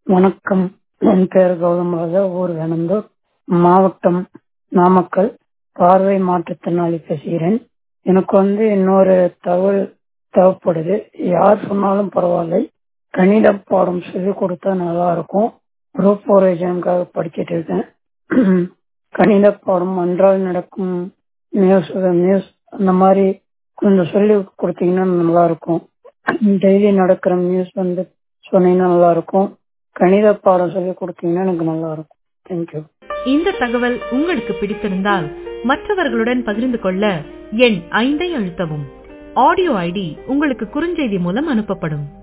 வணக்கம் என் பெயர் கௌதம் ராஜா ஊர் வேணந்தூர் மாவட்டம் நாமக்கல் பார்வை மாற்றுத்திறனாளி பேசுகிறேன் எனக்கு வந்து இன்னொரு தகவல் தேவைப்படுது யார் சொன்னாலும் பரவாயில்லை கணித பாடம் சொல்லி கொடுத்தா நல்லா இருக்கும் குரூப் ஃபோர் எக்ஸாமுக்காக படிச்சிட்டு இருக்கேன் கணித பாடம் அன்றால் நடக்கும் நியூஸ் நியூஸ் அந்த மாதிரி கொஞ்சம் சொல்லி கொடுத்தீங்கன்னா நல்லா இருக்கும் டெய்லி நடக்கிற நியூஸ் வந்து சொன்னீங்கன்னா நல்லா இருக்கும் கணித பாடம் சொல்லி கொடுத்தீங்கன்னா எனக்கு நல்லா இருக்கும் தேங்க்யூ இந்த தகவல் உங்களுக்கு பிடித்திருந்தால் மற்றவர்களுடன் பகிர்ந்து கொள்ள எண் ஐந்தை அழுத்தவும் ஆடியோ ஐடி உங்களுக்கு குறுஞ்செய்தி மூலம் அனுப்பப்படும்